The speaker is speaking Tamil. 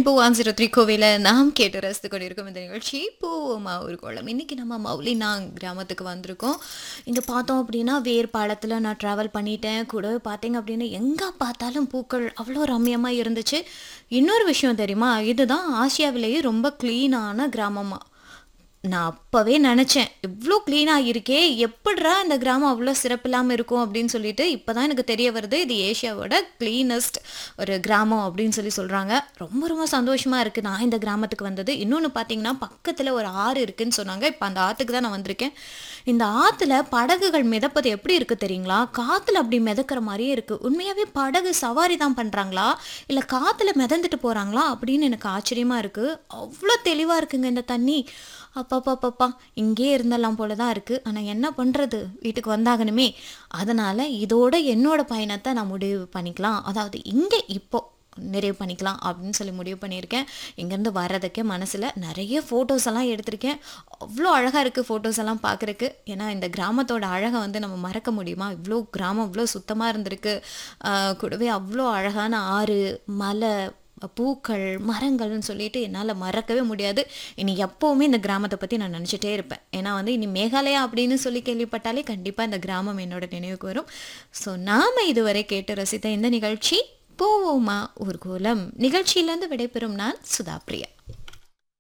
ரெயின்போ ஒன் ஜீரோ த்ரீ கோவில நாம் கேட்டு ரசித்து கொண்டிருக்கும் இந்த நிகழ்ச்சி பூவோமா ஒரு கோலம் இன்னைக்கு நம்ம மௌலினா கிராமத்துக்கு வந்திருக்கோம் இங்கே பார்த்தோம் அப்படின்னா வேர்பாலத்தில் நான் ட்ராவல் பண்ணிட்டேன் கூடவே பார்த்தீங்க அப்படின்னா எங்கே பார்த்தாலும் பூக்கள் அவ்வளோ ரம்மியமாக இருந்துச்சு இன்னொரு விஷயம் தெரியுமா இதுதான் ஆசியாவிலேயே ரொம்ப க்ளீனான கிராமமாக நான் அப்போவே நினச்சேன் இவ்வளோ க்ளீனாக இருக்கே எப்படிரா இந்த கிராமம் அவ்வளோ சிறப்பில்லாமல் இருக்கும் அப்படின்னு சொல்லிட்டு இப்போ தான் எனக்கு தெரிய வருது இது ஏஷியாவோட க்ளீனஸ்ட் ஒரு கிராமம் அப்படின்னு சொல்லி சொல்கிறாங்க ரொம்ப ரொம்ப சந்தோஷமாக இருக்குது நான் இந்த கிராமத்துக்கு வந்தது இன்னொன்று பார்த்தீங்கன்னா பக்கத்தில் ஒரு ஆறு இருக்குன்னு சொன்னாங்க இப்போ அந்த ஆற்றுக்கு தான் நான் வந்திருக்கேன் இந்த ஆற்றுல படகுகள் மிதப்பது எப்படி இருக்குது தெரியுங்களா காற்றுல அப்படி மிதக்கிற மாதிரியே இருக்குது உண்மையாகவே படகு சவாரி தான் பண்ணுறாங்களா இல்லை காற்றுல மிதந்துட்டு போகிறாங்களா அப்படின்னு எனக்கு ஆச்சரியமாக இருக்குது அவ்வளோ தெளிவாக இருக்குங்க இந்த தண்ணி அப்பப்பப்பப்பா இங்கேயே இருந்தெல்லாம் போல தான் இருக்குது ஆனால் என்ன பண்ணுறது வீட்டுக்கு வந்தாகணுமே அதனால் இதோட என்னோட பயணத்தை நான் முடிவு பண்ணிக்கலாம் அதாவது இங்கே இப்போ நிறைவு பண்ணிக்கலாம் அப்படின்னு சொல்லி முடிவு பண்ணியிருக்கேன் இங்கேருந்து வர்றதுக்கே மனசில் நிறைய ஃபோட்டோஸ் எல்லாம் எடுத்திருக்கேன் அவ்வளோ அழகாக இருக்குது ஃபோட்டோஸ் எல்லாம் பார்க்குறக்கு ஏன்னா இந்த கிராமத்தோட அழகை வந்து நம்ம மறக்க முடியுமா இவ்வளோ கிராமம் இவ்வளோ சுத்தமாக இருந்திருக்கு ஆஹ் கூடவே அவ்வளோ அழகான ஆறு மலை பூக்கள் மரங்கள்னு சொல்லிட்டு என்னால் மறக்கவே முடியாது இனி எப்போவுமே இந்த கிராமத்தை பற்றி நான் நினச்சிட்டே இருப்பேன் ஏன்னா வந்து இனி மேகாலயா அப்படின்னு சொல்லி கேள்விப்பட்டாலே கண்டிப்பாக இந்த கிராமம் என்னோட நினைவுக்கு வரும் ஸோ நாம் இதுவரை கேட்டு ரசித்த இந்த நிகழ்ச்சி போவோமா ஊர்கோலம் நிகழ்ச்சியிலேருந்து விடைபெறும் நான் சுதா பிரியா